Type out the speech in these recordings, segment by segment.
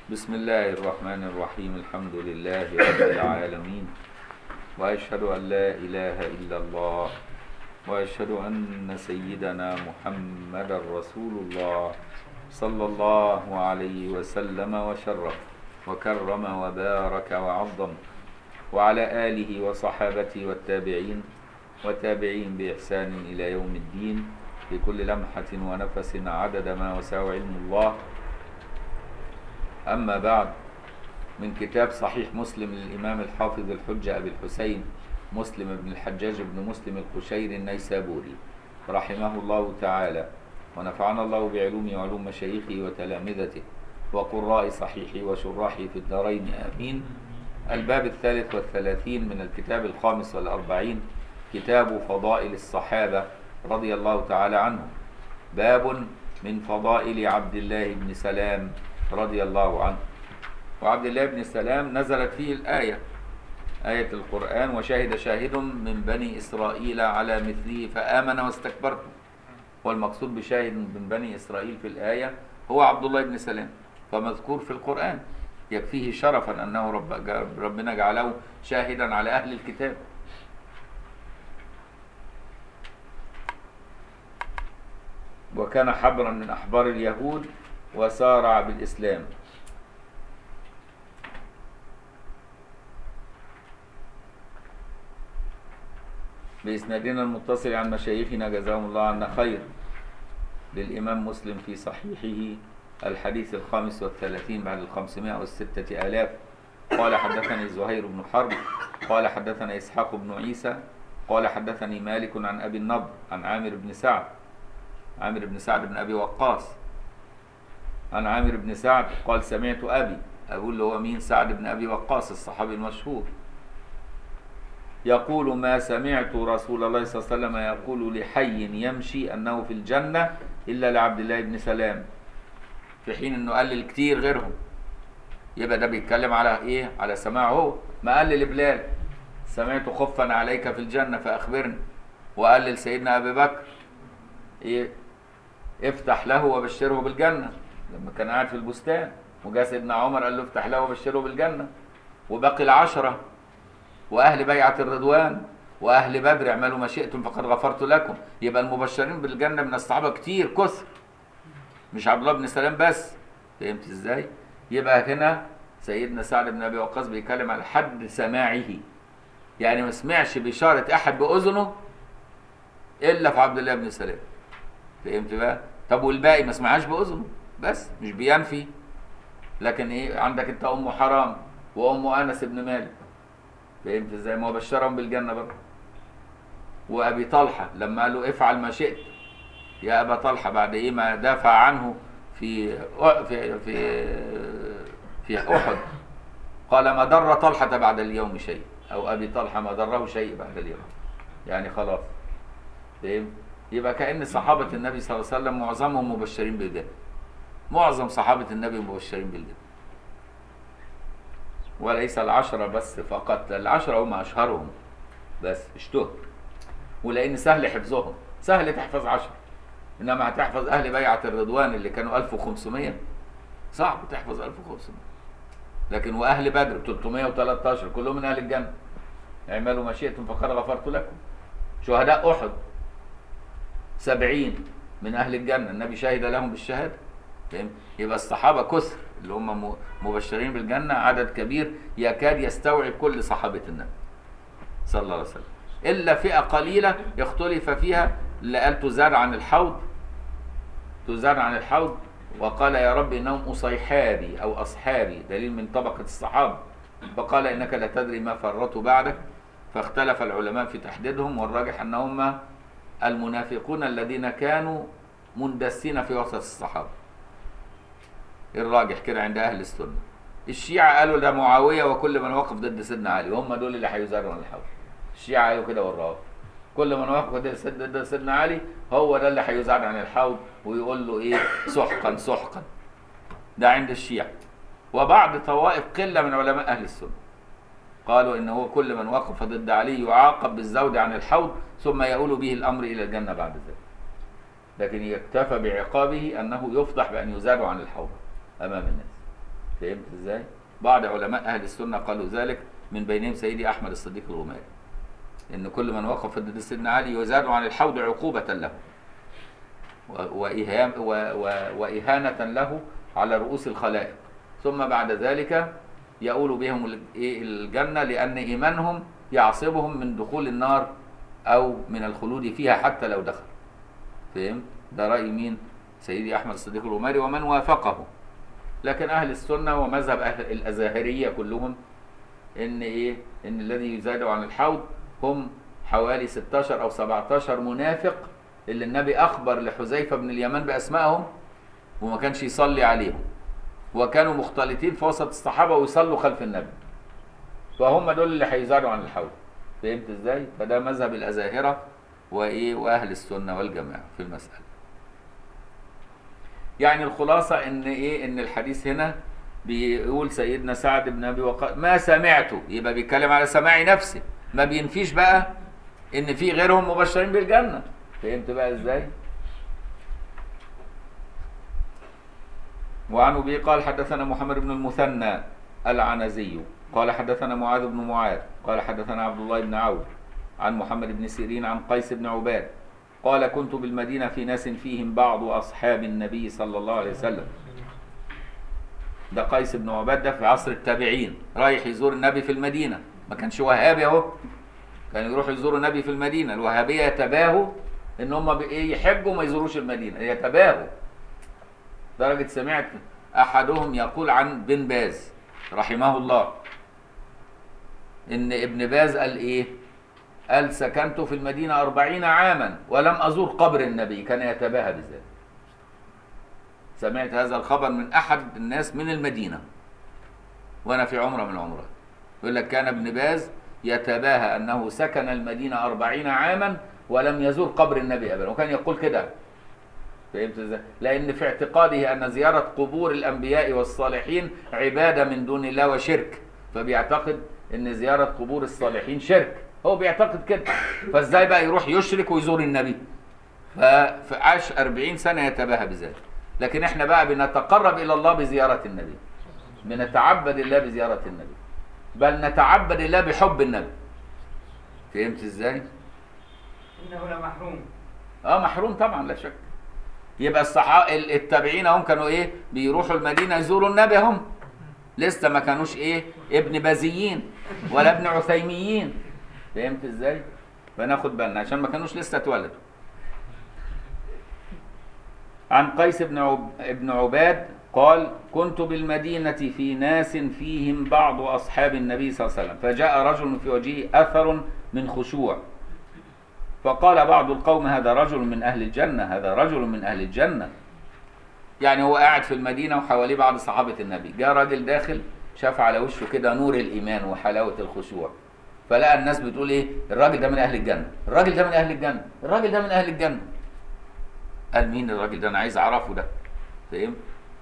بسم الله الرحمن الرحيم الحمد لله رب العالمين وأشهد أن لا إله إلا الله وأشهد أن سيدنا محمد رسول الله صلى الله عليه وسلم وشرف وكرم وبارك وعظم وعلى آله وصحابته والتابعين وتابعين بإحسان إلى يوم الدين بكل لمحة ونفس عدد ما وسع علم الله أما بعد من كتاب صحيح مسلم للإمام الحافظ الحجة أبي الحسين مسلم بن الحجاج بن مسلم القشيري النيسابوري رحمه الله تعالى ونفعنا الله بعلومه وعلوم مشايخه وتلامذته وقراء صحيحه وشراحه في الدارين آمين الباب الثالث والثلاثين من الكتاب الخامس والأربعين كتاب فضائل الصحابة رضي الله تعالى عنهم باب من فضائل عبد الله بن سلام رضي الله عنه وعبد الله بن سلام نزلت فيه الآية آية القرآن وشهد شاهد من بني إسرائيل على مثله فآمن واستكبرتم والمقصود بشاهد من بني إسرائيل في الآية هو عبد الله بن سلام فمذكور في القرآن يكفيه شرفا أنه رب ربنا جعله شاهدا على أهل الكتاب وكان حبرا من أحبار اليهود وسارع بالإسلام بإسنادنا المتصل عن مشايخنا جزاهم الله عنا خير للإمام مسلم في صحيحه الحديث الخامس والثلاثين بعد الخمسمائة والستة آلاف قال حدثني زهير بن حرب قال حدثنا إسحاق بن عيسى قال حدثني مالك عن أبي النضر عن عامر بن سعد عامر بن سعد بن أبي وقاص عن عامر بن سعد قال سمعت أبي أقول له هو مين سعد بن أبي وقاص الصحابي المشهور يقول ما سمعت رسول الله صلى الله عليه وسلم يقول لحي يمشي أنه في الجنة إلا لعبد الله بن سلام في حين أنه قلل كتير غيرهم يبقى ده بيتكلم على إيه على سماعه هو ما قال لبلال سمعت خفا عليك في الجنة فأخبرني وقال لسيدنا أبي بكر إيه افتح له وبشره بالجنة لما كان قاعد في البستان وجاء سيدنا عمر قال له افتح له وبشره بالجنة وباقي العشرة وأهل بيعة الرضوان وأهل بدر اعملوا ما شئتم فقد غفرت لكم يبقى المبشرين بالجنة من الصحابة كتير كثر مش عبد الله بن سلام بس فهمت ازاي؟ يبقى هنا سيدنا سعد بن أبي وقاص بيتكلم على حد سماعه يعني ما سمعش بإشارة أحد بأذنه إلا في عبد الله بن سلام فهمت بقى؟ طب والباقي ما سمعهاش بأذنه بس مش بينفي لكن ايه عندك انت ام حرام وام انس بن مالك فهمت ازاي ما هو بشرهم بالجنه برضه وابي طلحه لما قال له افعل ما شئت يا ابا طلحه بعد ايه ما دافع عنه في في في في احد قال ما ضر طلحه بعد اليوم شيء او ابي طلحه ما ضره شيء بعد اليوم يعني خلاص فهمت يبقى كأن صحابة النبي صلى الله عليه وسلم معظمهم مبشرين بالجنة معظم صحابة النبي مبشرين بالجنة وليس العشرة بس فقط العشرة هم أشهرهم بس اشتهر ولأن سهل حفظهم سهل تحفظ عشرة إنما هتحفظ أهل بيعة الرضوان اللي كانوا 1500 صعب تحفظ 1500 لكن وأهل بدر 313 كلهم من أهل الجنة اعملوا ما شئتم فقد غفرت لكم شهداء أحد سبعين من أهل الجنة النبي شهد لهم بالشهادة فهم؟ يبقى الصحابة كثر اللي هم مبشرين بالجنة عدد كبير يكاد يستوعب كل صحابة النبي صلى الله عليه وسلم إلا فئة قليلة اختلف فيها اللي قال تزاد عن الحوض تزاد عن الحوض وقال يا رب إنهم أصيحابي أو أصحابي دليل من طبقة الصحابة فقال إنك لا تدري ما فرطوا بعدك فاختلف العلماء في تحديدهم والراجح أنهم المنافقون الذين كانوا مندسين في وسط الصحابة الراجح كده عند أهل السنة الشيعة قالوا ده معاوية وكل من وقف ضد سيدنا علي هم دول اللي هيزاروا عن الحوض الشيعة قالوا كده والرافض كل من وقف ضد سيدنا علي هو ده اللي هيزاد عن الحوض ويقول له ايه سحقا سحقا ده عند الشيعة وبعض طوائف قلة من علماء أهل السنة قالوا إن هو كل من وقف ضد علي يعاقب بالزود عن الحوض ثم يؤول به الأمر إلى الجنة بعد ذلك لكن يكتفى بعقابه أنه يفضح بأن يزاد عن الحوض أمام الناس فهمت ازاي بعض علماء اهل السنه قالوا ذلك من بينهم سيدي احمد الصديق الغماري ان كل من وقف ضد سيدنا علي يزاد عن الحوض عقوبه له و- وإهام و و وإهانة له على رؤوس الخلائق ثم بعد ذلك يؤول بهم ال- إيه الجنة لأن إيمانهم يعصبهم من دخول النار أو من الخلود فيها حتى لو دخل فهمت؟ ده رأي مين؟ سيدي أحمد الصديق الغماري ومن وافقه لكن أهل السنة ومذهب أهل الأزاهرية كلهم إن إيه؟ إن الذي يزاد عن الحوض هم حوالي 16 أو 17 منافق اللي النبي أخبر لحذيفة بن اليمان بأسمائهم وما كانش يصلي عليهم وكانوا مختلطين في وسط الصحابة ويصلوا خلف النبي فهم دول اللي هيزادوا عن الحوض فهمت ازاي؟ فده مذهب الأزاهرة وإيه وأهل السنة والجماعة في المسألة يعني الخلاصة إن إيه إن الحديث هنا بيقول سيدنا سعد بن أبي وقاص ما سمعته يبقى بيتكلم على سماع نفسه ما بينفيش بقى إن في غيرهم مبشرين بالجنة فهمت بقى إزاي؟ وعن أبي قال حدثنا محمد بن المثنى العنزي قال حدثنا معاذ بن معاذ قال حدثنا عبد الله بن عوف عن محمد بن سيرين عن قيس بن عباد قال كنت بالمدينة في ناس فيهم بعض أصحاب النبي صلى الله عليه وسلم ده قيس بن عباد ده في عصر التابعين رايح يزور النبي في المدينة ما كانش وهابي اهو كان يروح يزوروا النبي في المدينة الوهابية يتباهوا ان هم بإيه يحجوا ما يزوروش المدينة يتباهوا درجة سمعت أحدهم يقول عن بن باز رحمه الله إن ابن باز قال إيه قال سكنت في المدينة أربعين عاما ولم أزور قبر النبي كان يتباهى بذلك سمعت هذا الخبر من أحد الناس من المدينة وأنا في عمرة من العمرات يقول لك كان ابن باز يتباهى أنه سكن المدينة أربعين عاما ولم يزور قبر النبي أبدا وكان يقول كده فهمت ازاي؟ لأن في اعتقاده أن زيارة قبور الأنبياء والصالحين عبادة من دون الله وشرك فبيعتقد أن زيارة قبور الصالحين شرك هو بيعتقد كده فازاي بقى يروح يشرك ويزور النبي فعاش أربعين سنة يتباهى بذلك لكن احنا بقى بنتقرب إلى الله بزيارة النبي بنتعبد الله بزيارة النبي بل نتعبد الله بحب النبي فهمت ازاي؟ إنه لمحروم اه محروم طبعا لا شك يبقى الصحابه التابعين هم كانوا ايه بيروحوا المدينه يزوروا النبي هم لسه ما كانوش ايه ابن بازيين ولا ابن عثيميين فهمت ازاي فناخد بالنا عشان ما كانوش لسه اتولدوا عن قيس بن عب... ابن عباد قال كنت بالمدينة في ناس فيهم بعض أصحاب النبي صلى الله عليه وسلم فجاء رجل في وجهه أثر من خشوع فقال بعض القوم هذا رجل من أهل الجنة هذا رجل من أهل الجنة يعني هو قاعد في المدينة وحواليه بعض صحابة النبي جاء راجل داخل شاف على وشه كده نور الإيمان وحلاوة الخشوع فلقى الناس بتقول إيه الراجل ده من أهل الجنة الراجل ده من أهل الجنة الراجل ده من أهل الجنة قال مين الراجل ده أنا عايز أعرفه ده فهمت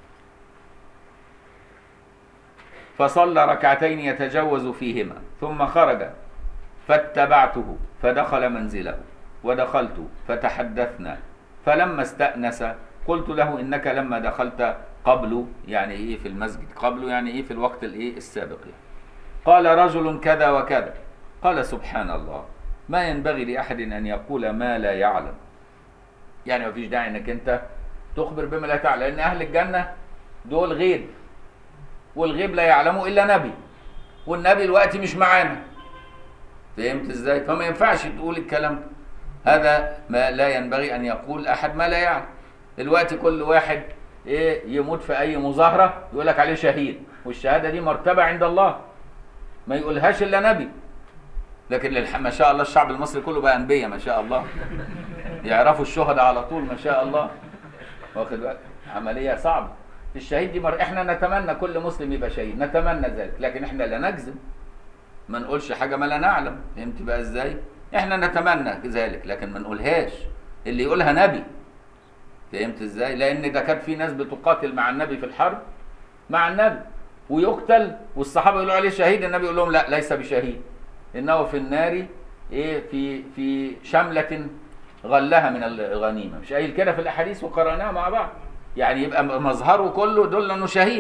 فصلى ركعتين يتجوز فيهما ثم خرج فاتبعته فدخل منزله ودخلت فتحدثنا فلما استأنس قلت له إنك لما دخلت قبل يعني إيه في المسجد قبل يعني إيه في الوقت الإيه السابق يعني. قال رجل كذا وكذا قال سبحان الله ما ينبغي لأحد أن يقول ما لا يعلم يعني ما فيش داعي انك انت تخبر بما لا تعلم لان اهل الجنه دول غيب والغيب لا يعلمه الا نبي والنبي الوقت مش معانا فهمت ازاي فما ينفعش تقول الكلام ده هذا ما لا ينبغي ان يقول احد ما لا يعلم دلوقتي كل واحد ايه يموت في اي مظاهره يقول لك عليه شهيد والشهاده دي مرتبه عند الله ما يقولهاش الا نبي لكن للح... ما شاء الله الشعب المصري كله بقى انبياء ما شاء الله يعرفوا الشهداء على طول ما شاء الله واخد بالك عمليه صعبه الشهيد دي مر... احنا نتمنى كل مسلم يبقى شهيد نتمنى ذلك لكن احنا لا نجزم ما نقولش حاجه ما لا نعلم فهمت بقى ازاي احنا نتمنى ذلك لكن ما نقولهاش اللي يقولها نبي فهمت ازاي لان ده كان في ناس بتقاتل مع النبي في الحرب مع النبي ويقتل والصحابه يقولوا عليه شهيد النبي يقول لهم لا ليس بشهيد انه في النار ايه في في شمله غلها من الغنيمه مش قايل كده في الاحاديث وقراناها مع بعض يعني يبقى مظهره كله دل انه شهيد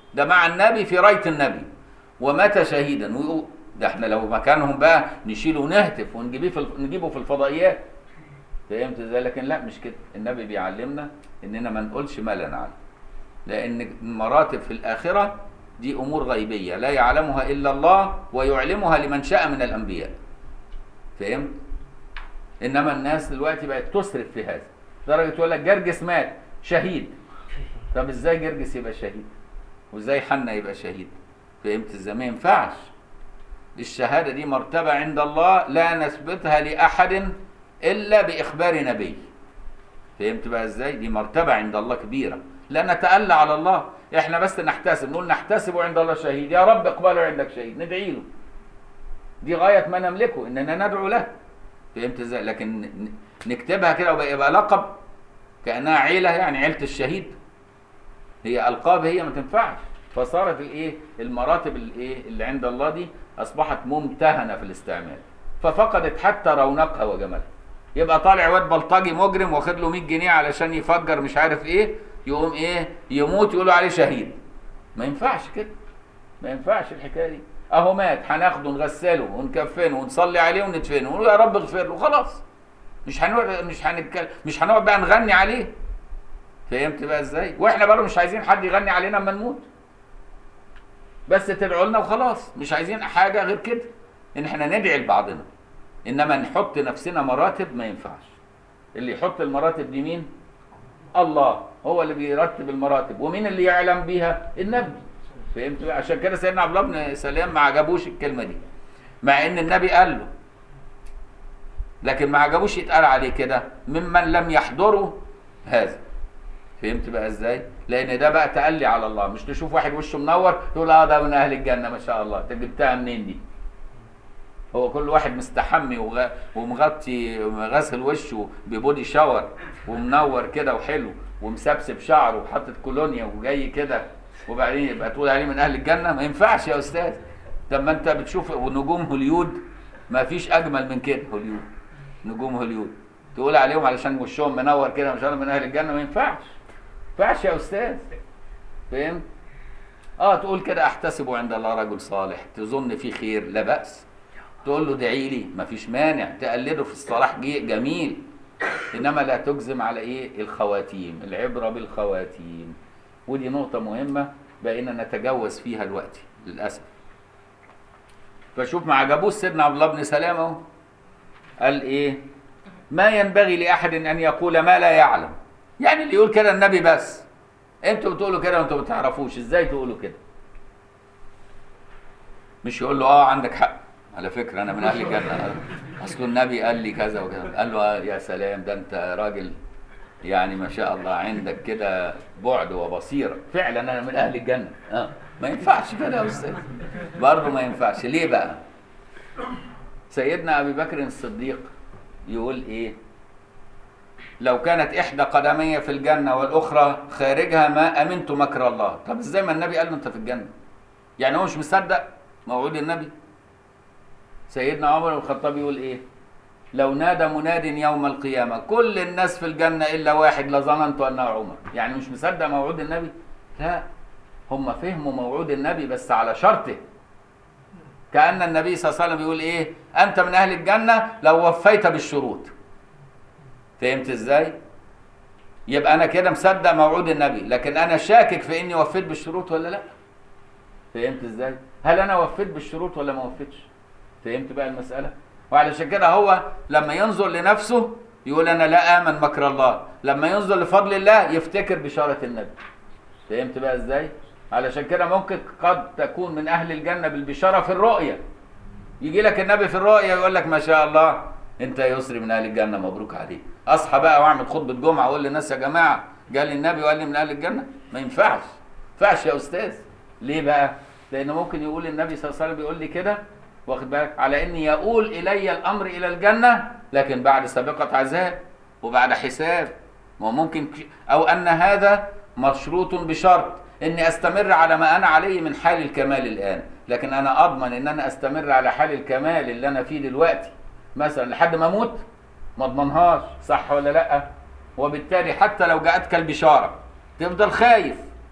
ده مع النبي في رايه النبي ومات شهيدا ويقول ده احنا لو مكانهم بقى نشيله ونهتف ونجيبه في الف- نجيبه في الفضائيات فهمت ازاي لكن لا مش كده النبي بيعلمنا اننا ما نقولش ما لا نعلم لان المراتب في الاخره دي امور غيبيه لا يعلمها الا الله ويعلمها لمن شاء من الانبياء فهمت انما الناس دلوقتي بقت تسرف في هذا لدرجه تقول لك جرجس مات شهيد طب ازاي جرجس يبقى شهيد وازاي حنا يبقى شهيد فهمت ازاي ما ينفعش الشهاده دي مرتبه عند الله لا نثبتها لاحد الا باخبار نبي فهمت بقى ازاي دي مرتبه عند الله كبيره لا نتألى على الله احنا بس نحتسب نقول نحتسب عند الله شهيد يا رب اقبله عندك شهيد ندعي له دي غايه ما نملكه اننا ندعو له فهمت ازاي لكن ن- نكتبها كده ويبقى يبقى لقب كانها عيله يعني عيله الشهيد هي القاب هي ما تنفعش فصارت الايه المراتب الايه اللي عند الله دي اصبحت ممتهنه في الاستعمال ففقدت حتى رونقها وجمالها يبقى طالع واد بلطجي مجرم واخد له 100 جنيه علشان يفجر مش عارف ايه يقوم ايه يموت يقولوا عليه شهيد ما ينفعش كده ما ينفعش الحكايه دي اهو مات هناخده نغسله ونكفنه ونصلي عليه وندفنه ونقول يا رب اغفر له خلاص مش هنقعد مش هنتكلم مش هنقعد بقى نغني عليه فهمت بقى ازاي واحنا برضه مش عايزين حد يغني علينا اما نموت بس تدعوا لنا وخلاص مش عايزين حاجه غير كده ان احنا ندعي لبعضنا انما نحط نفسنا مراتب ما ينفعش اللي يحط المراتب دي مين الله هو اللي بيرتب المراتب ومين اللي يعلم بيها النبي فهمت بقى عشان كده سيدنا عبد الله بن سلام ما عجبوش الكلمه دي مع ان النبي قال له لكن ما عجبوش يتقال عليه كده ممن لم يحضره هذا فهمت بقى ازاي لان ده بقى تألي على الله مش تشوف واحد وشه منور تقول اه ده من اهل الجنه ما شاء الله انت جبتها منين دي هو كل واحد مستحمي وغ... ومغطي غسل وشه ببودي شاور ومنور كده وحلو ومسبسب شعره وحاطط كولونيا وجاي كده وبعدين يبقى تقول عليه من اهل الجنه ما ينفعش يا استاذ طب ما انت بتشوف نجوم هوليود ما فيش اجمل من كده هوليود نجوم هوليود تقول عليهم علشان وشهم منور كده مش من اهل الجنه ما ينفعش ما ينفعش يا استاذ فهمت اه تقول كده احتسب عند الله رجل صالح تظن فيه خير لا باس تقول له ادعي لي مفيش مانع تقلده في الصلاح جي- جميل انما لا تجزم على ايه الخواتيم العبره بالخواتيم ودي نقطه مهمه بقينا نتجوز فيها دلوقتي للاسف فشوف ما عجبوش سيدنا عبد الله بن سلام اهو قال ايه ما ينبغي لاحد ان يقول ما لا يعلم يعني اللي يقول كده النبي بس انتوا بتقولوا كده وانتوا ما تعرفوش ازاي تقولوا كده مش يقول له اه عندك حق على فكره انا من اهل الجنه اصل النبي قال لي كذا وكذا قال له آه يا سلام ده انت راجل يعني ما شاء الله عندك كده بعد وبصيره فعلا انا من اهل الجنه اه ما ينفعش كده يا استاذ برضه ما ينفعش ليه بقى سيدنا ابي بكر الصديق يقول ايه لو كانت احدى قدمي في الجنه والاخرى خارجها ما امنت مكر الله طب ازاي ما النبي قال له انت في الجنه يعني هو مش مصدق موعود النبي سيدنا عمر بن الخطاب يقول ايه لو نادى مناد يوم القيامه كل الناس في الجنه الا واحد لظننت انه عمر يعني مش مصدق موعود النبي لا هم فهموا موعود النبي بس على شرطه كأن النبي صلى الله عليه وسلم بيقول ايه انت من اهل الجنه لو وفيت بالشروط فهمت ازاي يبقى انا كده مصدق موعود النبي لكن انا شاكك في اني وفيت بالشروط ولا لا فهمت ازاي هل انا وفيت بالشروط ولا ما وفيتش فهمت بقى المساله وعلشان كده هو لما ينظر لنفسه يقول انا لا امن مكر الله لما ينظر لفضل الله يفتكر بشاره النبي فهمت بقى ازاي علشان كده ممكن قد تكون من اهل الجنه بالبشاره في الرؤيه يجي لك النبي في الرؤيه يقول لك ما شاء الله انت يا يسري من اهل الجنه مبروك عليك اصحى بقى واعمل خطبه جمعه اقول للناس يا جماعه جالي النبي وقال لي من اهل الجنه ما ينفعش ما ينفعش يا استاذ ليه بقى لان ممكن يقول النبي صلى الله عليه وسلم بيقول لي كده واخد بالك على ان يقول الي الامر الى الجنه لكن بعد سابقه عذاب وبعد حساب ما هو ممكن ك- او ان هذا مشروط بشرط اني استمر على ما انا عليه من حال الكمال الان لكن انا اضمن ان انا استمر على حال الكمال اللي انا فيه دلوقتي مثلا لحد ما اموت ما اضمنهاش صح ولا لا وبالتالي حتى لو جاءتك البشاره تفضل خايف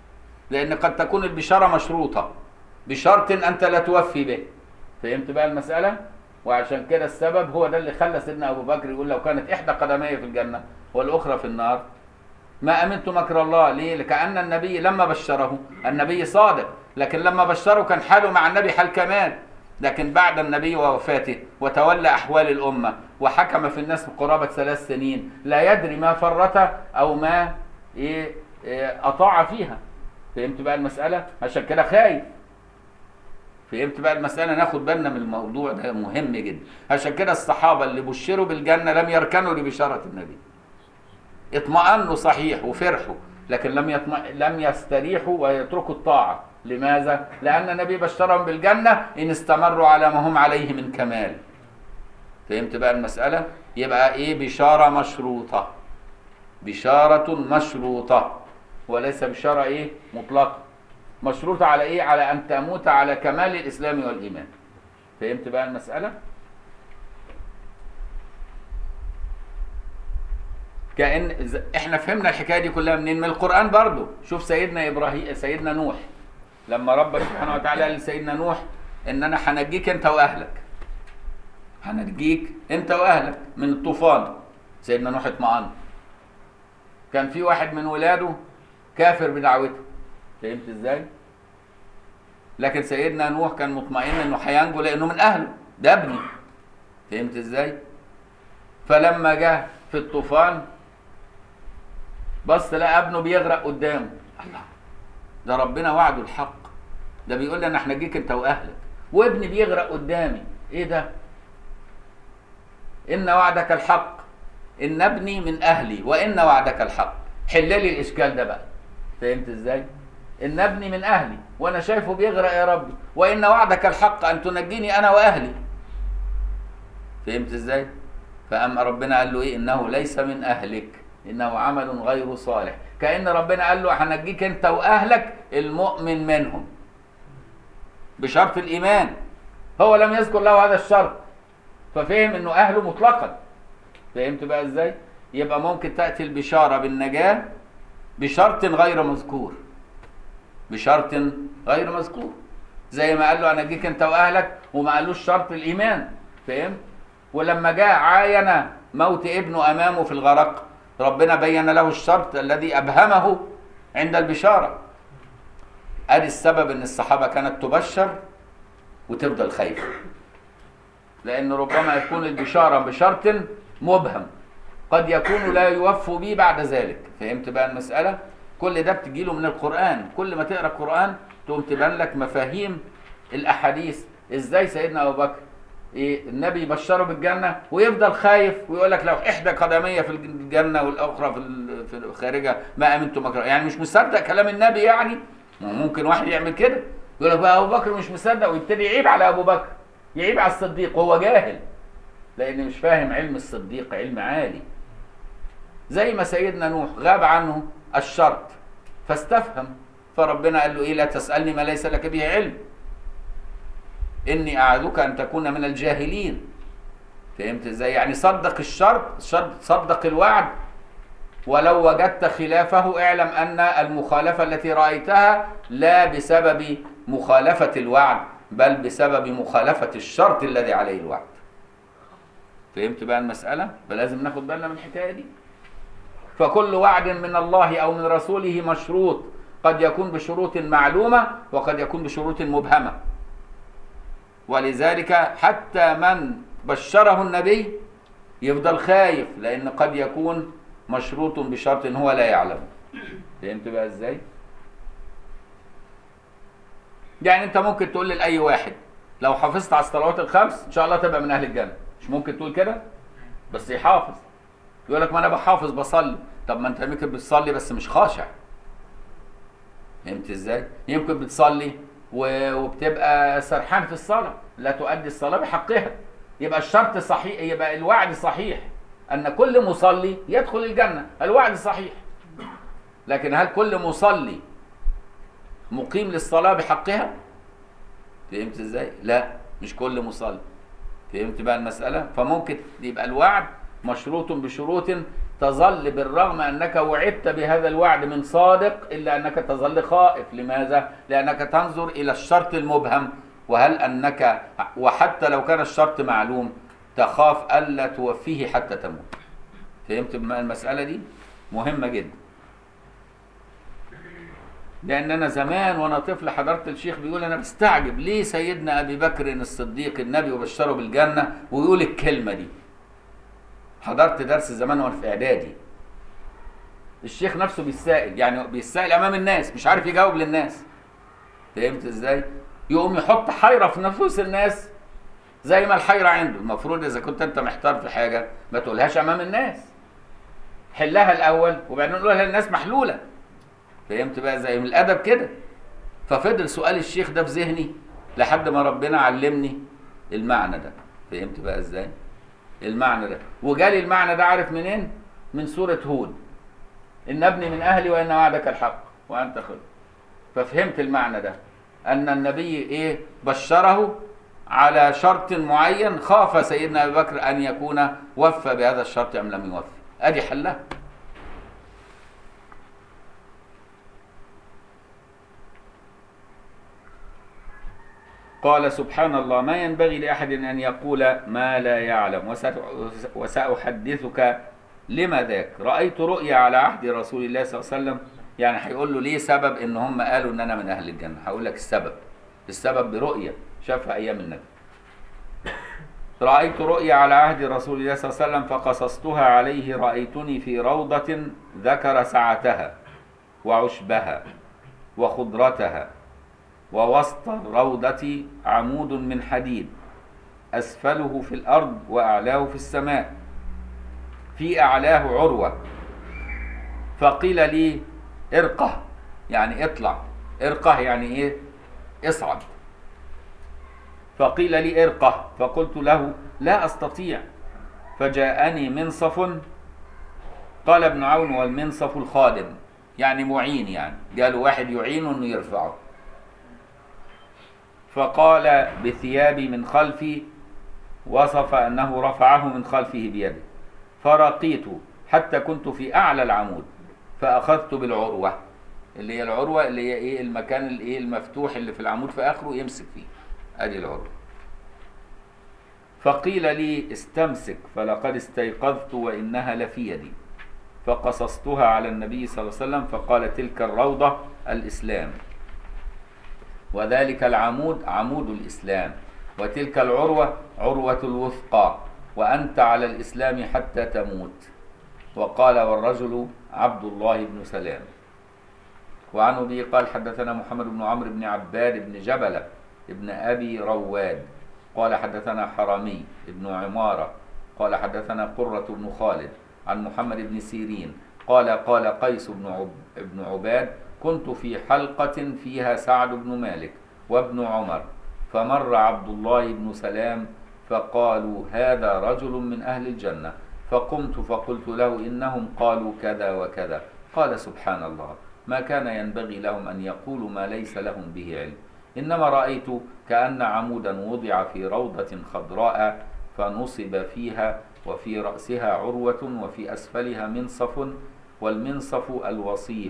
لان قد تكون البشاره مشروطه بشرط انت لا توفي به فهمت بقى المساله وعشان كده السبب هو ده اللي خلى سيدنا ابو بكر يقول لو كانت احدى قدمي في الجنه والاخرى في النار ما امنت مكر الله ليه لكأن النبي لما بشره النبي صادق لكن لما بشره كان حاله مع النبي حال كمال لكن بعد النبي ووفاته وتولى احوال الامه وحكم في الناس قرابه ثلاث سنين لا يدري ما فرط او ما إيه إيه اطاع فيها فهمت بقى المساله عشان كده خايف فهمت بقى المسألة ناخد بالنا من الموضوع ده مهم جدا عشان كده الصحابة اللي بشروا بالجنة لم يركنوا لبشارة النبي اطمأنوا صحيح وفرحوا لكن لم يطم... لم يستريحوا ويتركوا الطاعة لماذا؟ لأن النبي بشرهم بالجنة إن استمروا على ما هم عليه من كمال فهمت بقى المسألة؟ يبقى إيه بشارة مشروطة بشارة مشروطة وليس بشارة إيه مطلقة مشروطة على إيه؟ على أن تموت على كمال الإسلام والإيمان فهمت بقى المسألة؟ كأن ز- احنا فهمنا الحكايه دي كلها منين؟ من القرآن برضو، شوف سيدنا ابراهيم سيدنا نوح لما ربنا سبحانه وتعالى قال لسيدنا نوح ان انا هنجيك انت واهلك. هنجيك انت واهلك من الطوفان. سيدنا نوح اطمأن. كان في واحد من ولاده كافر بدعوته. فهمت ازاي؟ لكن سيدنا نوح كان مطمئن انه هينجو لانه من اهله، ده ابني. فهمت ازاي؟ فلما جه في الطوفان بص لقى ابنه بيغرق قدامه الله ده ربنا وعده الحق ده بيقول لي انا هنجيك انت واهلك وابني بيغرق قدامي ايه ده ان وعدك الحق ان ابني من اهلي وان وعدك الحق حل لي الاشكال ده بقى فهمت ازاي ان ابني من اهلي وانا شايفه بيغرق يا ربي وان وعدك الحق ان تنجيني انا واهلي فهمت ازاي فأما ربنا قال له إيه إنه ليس من أهلك إنه عمل غير صالح كأن ربنا قال له هنجيك أنت وأهلك المؤمن منهم بشرط الإيمان هو لم يذكر له هذا الشرط ففهم إنه أهله مطلقا فهمت بقى إزاي يبقى ممكن تأتي البشارة بالنجاة بشرط غير مذكور بشرط غير مذكور زي ما قال له أنجيك أنت وأهلك وما قالوش شرط الإيمان فهمت ولما جاء عاين موت ابنه امامه في الغرق ربنا بين له الشرط الذي ابهمه عند البشاره ادي السبب ان الصحابه كانت تبشر وتفضل خايفه لان ربما يكون البشاره بشرط مبهم قد يكون لا يوفوا به بعد ذلك فهمت بقى المساله كل ده بتجيله من القران كل ما تقرا القران تقوم تبان لك مفاهيم الاحاديث ازاي سيدنا ابو بكر إيه النبي يبشره بالجنه ويفضل خايف ويقول لك لو احدى قدمي في الجنه والاخرى في ال- في خارجها ما امنت مكر يعني مش مصدق كلام النبي يعني ما ممكن واحد يعمل كده يقول لك بقى ابو بكر مش مصدق ويبتدي يعيب على ابو بكر يعيب على الصديق وهو جاهل لان مش فاهم علم الصديق علم عالي زي ما سيدنا نوح غاب عنه الشرط فاستفهم فربنا قال له ايه لا تسالني ما ليس لك به علم اني اعظك ان تكون من الجاهلين فهمت ازاي يعني صدق الشرط شرط صدق الوعد ولو وجدت خلافه اعلم ان المخالفه التي رايتها لا بسبب مخالفه الوعد بل بسبب مخالفه الشرط الذي عليه الوعد فهمت بقى المساله فلازم ناخد بالنا من الحكايه دي فكل وعد من الله او من رسوله مشروط قد يكون بشروط معلومه وقد يكون بشروط مبهمه ولذلك حتى من بشره النبي يفضل خايف لان قد يكون مشروط بشرط هو لا يعلم فهمت بقى ازاي يعني انت ممكن تقول لاي واحد لو حافظت على الصلوات الخمس ان شاء الله تبقى من اهل الجنه مش ممكن تقول كده بس يحافظ يقول لك ما انا بحافظ بصلي طب ما انت يمكن بتصلي بس مش خاشع فهمت ازاي يمكن بتصلي و- وبتبقى سرحان في الصلاه لا تؤدي الصلاه بحقها يبقى الشرط صحيح يبقى الوعد صحيح ان كل مصلي يدخل الجنه الوعد صحيح لكن هل كل مصلي مقيم للصلاه بحقها فهمت ازاي لا مش كل مصلي فهمت بقى المساله فممكن يبقى الوعد مشروط بشروط تظل بالرغم أنك وعدت بهذا الوعد من صادق إلا أنك تظل خائف لماذا؟ لأنك تنظر إلى الشرط المبهم وهل أنك وحتى لو كان الشرط معلوم تخاف ألا توفيه حتى تموت فهمت المسألة دي؟ مهمة جدا لان انا زمان وانا طفل حضرت الشيخ بيقول انا بستعجب ليه سيدنا ابي بكر الصديق النبي وبشره بالجنه ويقول الكلمه دي حضرت درس زمان وانا في اعدادي الشيخ نفسه بيسائل يعني بيسائل امام الناس مش عارف يجاوب للناس فهمت ازاي يقوم يحط حيره في نفوس الناس زي ما الحيره عنده المفروض اذا كنت انت محتار في حاجه ما تقولهاش امام الناس حلها الاول وبعدين قولها للناس محلوله فهمت بقى زي من الادب كده ففضل سؤال الشيخ ده في ذهني لحد ما ربنا علمني المعنى ده فهمت بقى ازاي المعنى ده وجالي المعنى ده عارف منين من سورة هود إن ابني من أهلي وإن وعدك الحق وأنت خير ففهمت المعنى ده أن النبي إيه بشره على شرط معين خاف سيدنا أبي بكر أن يكون وفى بهذا الشرط أم لم يوفي أدي حلها قال سبحان الله ما ينبغي لأحد أن يقول ما لا يعلم وسأحدثك لما ذاك رأيت رؤيا على عهد رسول الله صلى الله عليه وسلم يعني هيقول له ليه سبب ان هم قالوا ان انا من اهل الجنة هقول لك السبب السبب برؤيا شافها ايام النبي رأيت رؤيا على عهد رسول الله صلى الله عليه وسلم فقصصتها عليه رأيتني في روضة ذكر سعتها وعشبها وخضرتها ووسط الروضة عمود من حديد أسفله في الأرض وأعلاه في السماء في أعلاه عروة فقيل لي ارقه يعني اطلع ارقه يعني ايه اصعد فقيل لي ارقه فقلت له لا أستطيع فجاءني منصف قال ابن عون والمنصف الخادم يعني معين يعني قالوا واحد يعينه انه يرفعه فقال بثيابي من خلفي وصف أنه رفعه من خلفه بيده فرقيت حتى كنت في أعلى العمود فأخذت بالعروة اللي هي العروة اللي هي إيه المكان الإيه المفتوح اللي في العمود في آخره يمسك فيه أدي العروة فقيل لي استمسك فلقد استيقظت وإنها لفي يدي فقصصتها على النبي صلى الله عليه وسلم فقال تلك الروضة الإسلام وذلك العمود عمود الإسلام وتلك العروة عروة الوثقى وأنت على الإسلام حتى تموت وقال والرجل عبد الله بن سلام وعن أبي قال حدثنا محمد بن عمرو بن عباد بن جبلة ابن أبي رواد قال حدثنا حرامي ابن عمارة قال حدثنا قرة بن خالد عن محمد بن سيرين قال قال قيس بن عب ابن عباد كنت في حلقة فيها سعد بن مالك وابن عمر فمر عبد الله بن سلام فقالوا هذا رجل من أهل الجنة فقمت فقلت له إنهم قالوا كذا وكذا قال سبحان الله ما كان ينبغي لهم أن يقولوا ما ليس لهم به علم إنما رأيت كأن عمودا وضع في روضة خضراء فنصب فيها وفي رأسها عروة وفي أسفلها منصف والمنصف الوصيف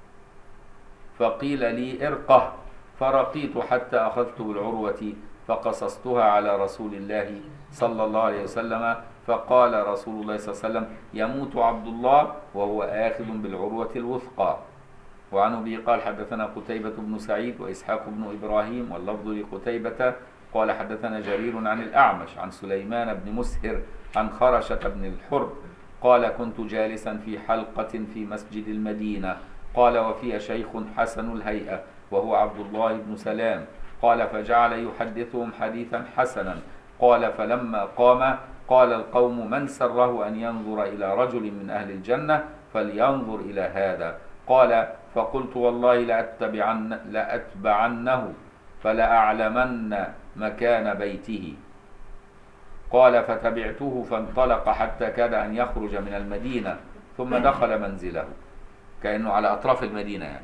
فقيل لي ارقه فرقيت حتى أخذت بالعروة فقصصتها على رسول الله صلى الله عليه وسلم فقال رسول الله صلى الله عليه وسلم يموت عبد الله وهو آخذ بالعروة الوثقى وعن أبي قال حدثنا قتيبة بن سعيد وإسحاق بن إبراهيم واللفظ لقتيبة قال حدثنا جرير عن الأعمش عن سليمان بن مسهر عن خرشة بن الحر قال كنت جالسا في حلقة في مسجد المدينة قال وفي شيخ حسن الهيئة وهو عبد الله بن سلام قال فجعل يحدثهم حديثا حسنا قال فلما قام قال القوم من سره أن ينظر إلى رجل من أهل الجنة فلينظر إلى هذا قال فقلت والله لأتبعن لأتبعنه فلأعلمن مكان بيته قال فتبعته فانطلق حتى كاد أن يخرج من المدينة ثم دخل منزله كأنه على أطراف المدينة يعني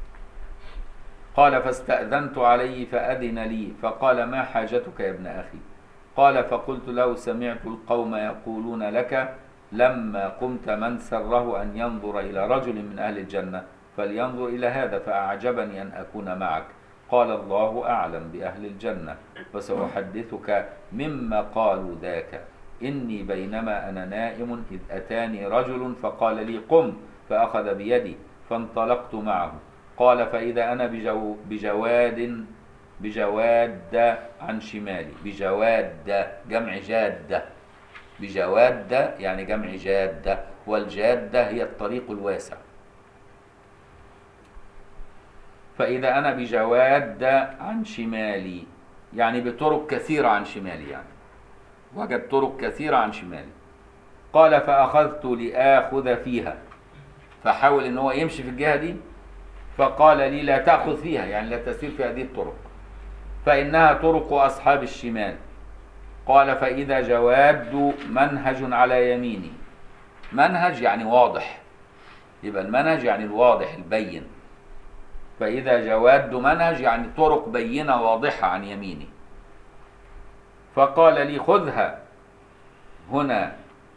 قال فاستأذنت عليه فأذن لي فقال ما حاجتك يا ابن أخي قال فقلت له سمعت القوم يقولون لك لما قمت من سره أن ينظر إلى رجل من أهل الجنة فلينظر إلى هذا فأعجبني أن أكون معك قال الله أعلم بأهل الجنة وسأحدثك مما قالوا ذاك إني بينما أنا نائم إذ أتاني رجل فقال لي قم فأخذ بيدي فانطلقت معه قال فإذا أنا بجو بجواد بجواد عن شمالي بجواد جمع جادة بجواد يعني جمع جادة والجادة هي الطريق الواسع فإذا أنا بجواد عن شمالي يعني بطرق كثيرة عن شمالي يعني وجد طرق كثيرة عن شمالي قال فأخذت لآخذ فيها فحاول ان هو يمشي في الجهة دي فقال لي لا تأخذ فيها يعني لا تسير في هذه الطرق فإنها طرق أصحاب الشمال قال فإذا جواد منهج على يميني منهج يعني واضح يبقى المنهج يعني الواضح البين فإذا جواد منهج يعني طرق بينة واضحة عن يميني فقال لي خذها هنا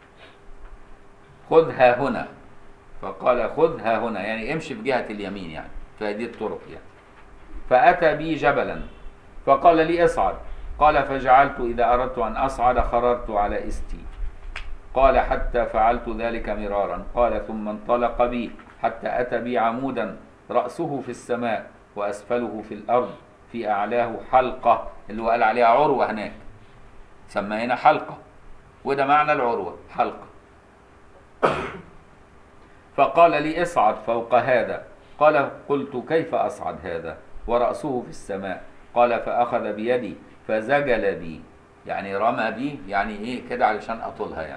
خذها هنا فقال خذها هنا يعني امشي في جهة اليمين يعني في هذه الطرق يعني فأتى بي جبلا فقال لي اصعد قال فجعلت إذا أردت أن أصعد خررت على استي قال حتى فعلت ذلك مرارا قال ثم انطلق بي حتى أتى بي عمودا رأسه في السماء وأسفله في الأرض في أعلاه حلقة اللي هو قال عليها عروة هناك سمى هنا حلقة وده معنى العروة حلقة فقال لي اصعد فوق هذا قال قلت كيف أصعد هذا ورأسه في السماء قال فأخذ بيدي فزجل بي يعني رمى بي يعني ايه كده علشان أطولها يعني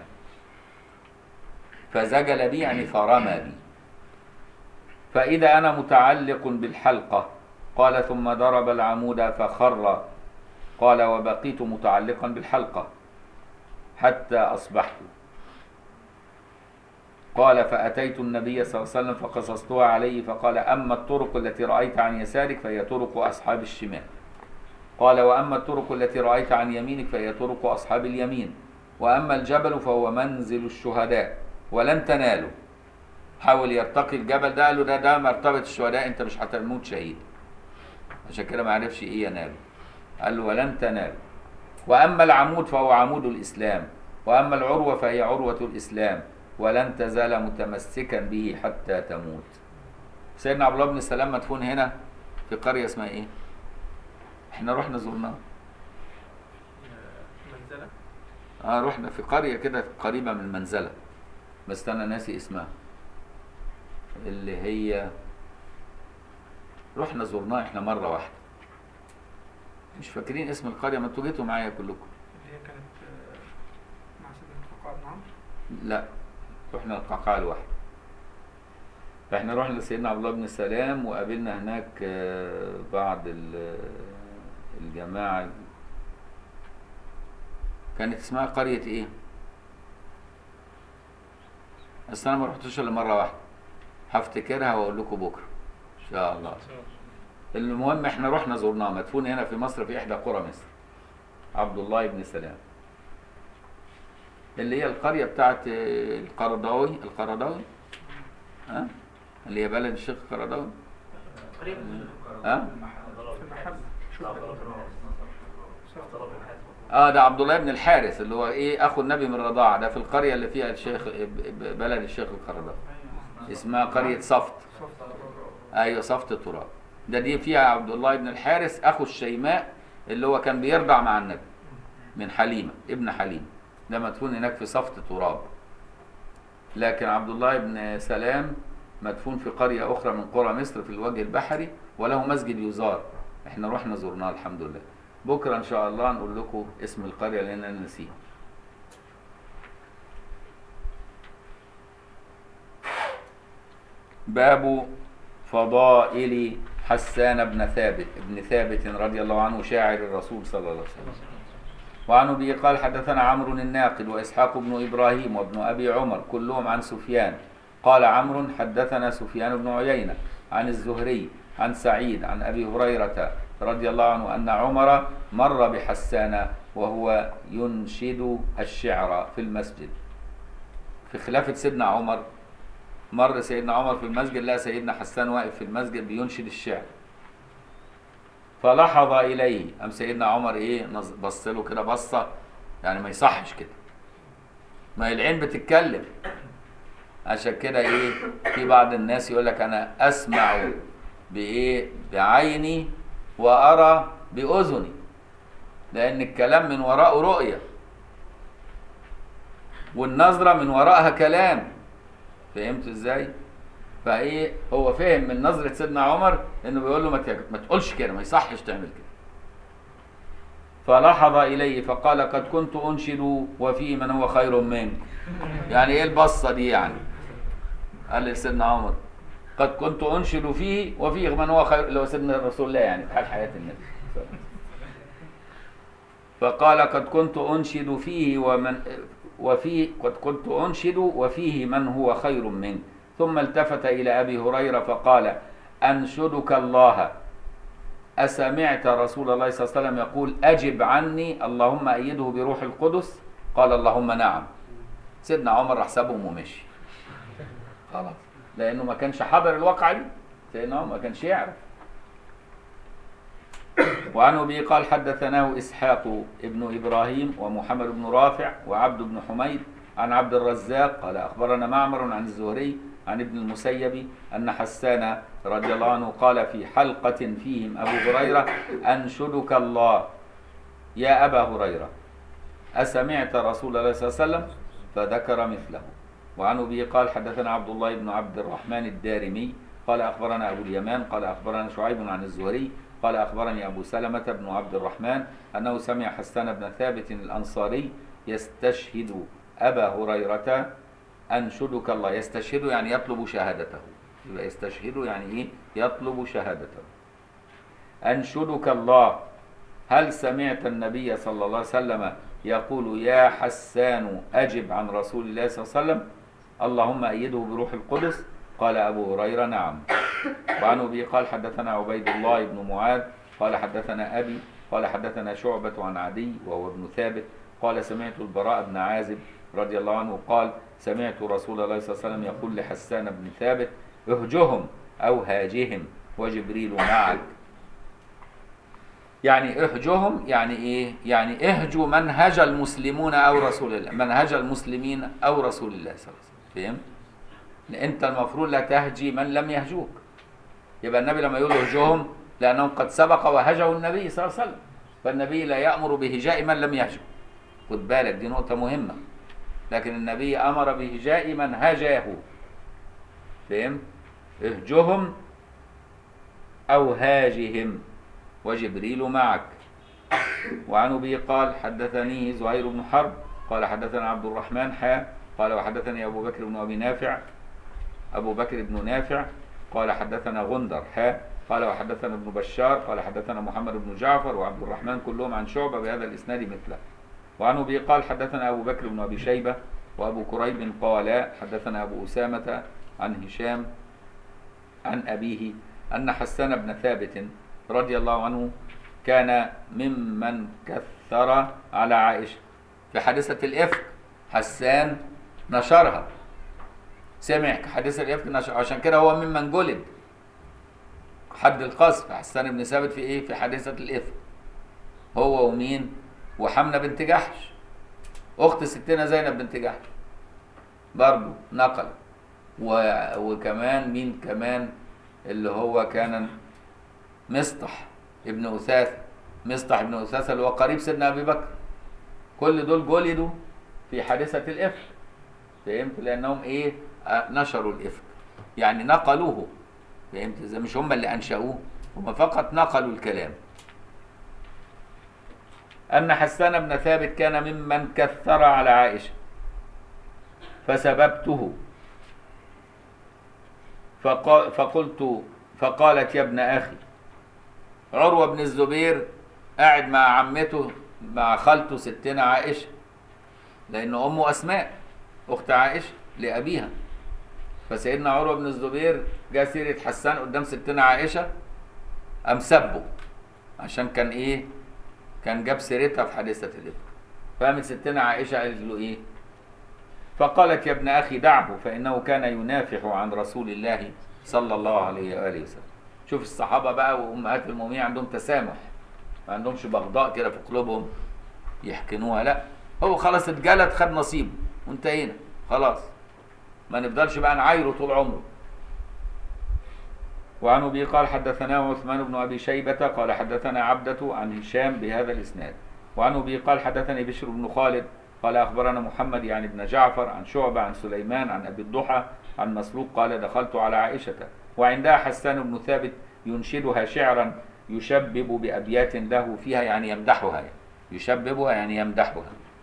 فزجل بي يعني فرمى بي فإذا أنا متعلق بالحلقة قال ثم ضرب العمود فخر قال وبقيت متعلقا بالحلقة حتى أصبحت قال فأتيت النبي صلى الله عليه وسلم فقصصتها عليه فقال أما الطرق التي رأيت عن يسارك فهي طرق أصحاب الشمال قال وأما الطرق التي رأيت عن يمينك فهي طرق أصحاب اليمين وأما الجبل فهو منزل الشهداء ولن تنالوا حاول يرتقي الجبل ده قال له ده ده مرتبة الشهداء أنت مش هتموت شهيد عشان كده ما عرفش إيه يناله قال له ولن تنالوا وأما العمود فهو عمود الإسلام وأما العروة فهي عروة الإسلام ولن تزال متمسكا به حتى تموت سيدنا عبد الله بن سلام مدفون هنا في قرية اسمها ايه احنا رحنا زرناها منزلة اه رحنا في قرية كده قريبة من المنزلة بس انا ناسي اسمها اللي هي رحنا زرناها احنا مرة واحدة مش فاكرين اسم القرية ما انتوا جيتوا معايا كلكم اللي هي كانت آه، مع سيدنا الفقاء بن عمرو لا رحنا القعقاع لوحده فاحنا رحنا لسيدنا عبد الله بن سلام وقابلنا هناك آه، بعض ال- الجماعة كانت اسمها قرية ايه؟ بس انا ما رحتش الا مرة واحدة هفتكرها واقول لكم بكرة ان شاء الله المهم احنا رحنا زرناه مدفون هنا في مصر في احدى قرى مصر عبد الله بن سلام اللي هي القرية بتاعت آه، القرضاوي القرضاوي ها اللي هي بلد الشيخ القرضاوي قريب ها في المحبة شوف اه ده عبد الله بن الحارث اللي هو ايه اخو النبي من الرضاعة ده في القرية اللي فيها الشيخ ب- ب- بلد الشيخ القرضاوي اسمها قرية صفت ايوه صفت التراب ده دي فيها عبد الله بن الحارث اخو الشيماء اللي هو كان بيرضع مع النبي من حليمه ابن حليمه ده مدفون هناك في صفت تراب لكن عبد الله بن سلام مدفون في قريه اخرى من قرى مصر في الوجه البحري وله مسجد يزار احنا رحنا زرناه الحمد لله بكره ان شاء الله نقول لكم اسم القريه لان انا نسيها باب فضائل حسان بن ثابت ابن ثابت رضي الله عنه شاعر الرسول صلى الله عليه وسلم وعن ابي قال حدثنا عمرو الناقد واسحاق بن ابراهيم وابن ابي عمر كلهم عن سفيان قال عمرو حدثنا سفيان بن عيينه عن الزهري عن سعيد عن ابي هريره رضي الله عنه ان عمر مر بحسان وهو ينشد الشعر في المسجد في خلافة سيدنا عمر مر سيدنا عمر في المسجد لقى سيدنا حسان واقف في المسجد بينشد الشعر فلحظ اليه قام سيدنا عمر ايه نظ- بص له كده بصه يعني ما يصحش كده ما هي العين بتتكلم عشان كده ايه في بعض الناس يقول لك انا اسمع بايه بعيني وارى باذني لان الكلام من وراءه رؤيه والنظره من وراءها كلام فهمت ازاي فايه هو فهم من نظره سيدنا عمر انه بيقول له ما ت- ما تقولش كده ما يصحش تعمل كده فلحظ اليه فقال قد كنت انشد وفي من هو خير منك يعني ايه البصه دي يعني قال لسيدنا عمر قد كنت انشد فيه وفيه من هو خير اللي هو سيدنا رسول الله يعني في حال حياه النبي فقال قد كنت انشد فيه ومن وفيه قد كنت انشد وفيه من هو خير منك ثم التفت الى ابي هريره فقال انشدك الله أسمعت رسول الله صلى الله عليه وسلم يقول أجب عني اللهم أيده بروح القدس قال اللهم نعم سيدنا عمر راح سابهم ومشي خلاص لأنه ما كانش حضر الواقعة دي سيدنا عمر ما كانش يعرف وعن أبي قال حدثناه إسحاق ابن إبراهيم ومحمد بن رافع وعبد بن حميد عن عبد الرزاق قال أخبرنا معمر عن الزهري عن ابن المسيب أن حسان رضي الله عنه قال في حلقة فيهم أبو هريرة أنشدك الله يا أبا هريرة أسمعت رسول الله صلى الله عليه وسلم فذكر مثله وعن أبي قال حدثنا عبد الله بن عبد الرحمن الدارمي قال أخبرنا أبو اليمان قال أخبرنا شعيب عن الزهري قال أخبرني أبو سلمة بن عبد الرحمن أنه سمع حسان بن ثابت الأنصاري يستشهد أبا هريرة أنشدك الله يستشهد يعني يطلب شهادته يبقى يستشهد يعني إيه يطلب شهادته أنشدك الله هل سمعت النبي صلى الله عليه وسلم يقول يا حسان أجب عن رسول الله صلى الله عليه وسلم اللهم أيده بروح القدس قال أبو هريرة نعم وعن أبي قال حدثنا عبيد الله بن معاذ قال حدثنا أبي قال حدثنا شعبة عن عدي وهو ابن ثابت قال سمعت البراء بن عازب رضي الله عنه قال سمعت رسول الله صلى الله عليه وسلم يقول لحسان بن ثابت اهجهم أو هاجهم وجبريل معك يعني اهجهم يعني ايه يعني اهجوا من هجى المسلمون او رسول الله من هجى المسلمين او رسول الله صلى الله عليه وسلم فهمت انت المفروض لا تهجي من لم يهجوك يبقى النبي لما يقول اهجهم لانهم قد سبق وهجوا النبي صلى الله عليه وسلم فالنبي لا يامر بهجاء من لم يهجو خد بالك دي نقطه مهمه لكن النبي امر بهجاء من هجاه فهمت اهجهم او هاجهم وجبريل معك وعن ابي قال حدثني زهير بن حرب قال حدثنا عبد الرحمن حا قال وحدثني ابو بكر بن ابي نافع ابو بكر بن نافع قال حدثنا غندر حا قال وحدثنا ابن بشار قال حدثنا محمد بن جعفر وعبد الرحمن كلهم عن شعبه بهذا الاسناد مثله وعن ابي قال حدثنا ابو بكر بن ابي شيبه وابو كريب قال حدثنا ابو اسامه عن هشام عن ابيه ان حسان بن ثابت رضي الله عنه كان ممن كثر على عائشه في حادثه الافك حسان نشرها سمع حادثه الافك نشر عشان كده هو ممن جلد حد القذف حسان بن ثابت في ايه في حادثه الافك هو ومين وحمنه بنت جحش اخت ستنا زينب بنت جحش برضه نقل و... وكمان مين كمان اللي هو كان مصطح ابن أثاثة مصطح ابن أثاثة اللي هو قريب سيدنا أبي بكر كل دول جلدوا في حادثة الإفك فهمت لأنهم إيه آه، نشروا الإفك يعني نقلوه فهمت إزاي مش هم اللي أنشأوه هم فقط نقلوا الكلام أن حسان بن ثابت كان ممن كثر على عائشة فسببته فقا- فقلت فقالت يا ابن أخي عروة بن الزبير قاعد مع عمته مع خالته ستنا عائشة لأن أمه أسماء أخت عائشة لأبيها فسيدنا عروة بن الزبير جاء سيرة حسان قدام ستنا عائشة قام سبه عشان كان إيه كان جاب سيرتها في حادثة الإفك فقامت ستنا عائشة قالت له إيه فقالت يا ابن أخي دعه فإنه كان ينافح عن رسول الله صلى الله عليه وآله وسلم شوف الصحابة بقى وأمهات المؤمنين عندهم تسامح ما عندهمش بغضاء كده في قلوبهم يحكنوها لا هو خلاص اتجلد خد نصيبه وانتهينا خلاص ما نفضلش بقى نعايره طول عمره وعن ابي قال حدثنا عثمان بن ابي شيبه قال حدثنا عبده عن هشام بهذا الاسناد وعن ابي قال حدثني بشر بن خالد قال اخبرنا محمد يعني بن جعفر عن شعبه عن سليمان عن ابي الضحى عن مسروق قال دخلت على عائشه وعندها حسان بن ثابت ينشدها شعرا يشبب بابيات له فيها يعني يمدحها يشببها يعني يمدحها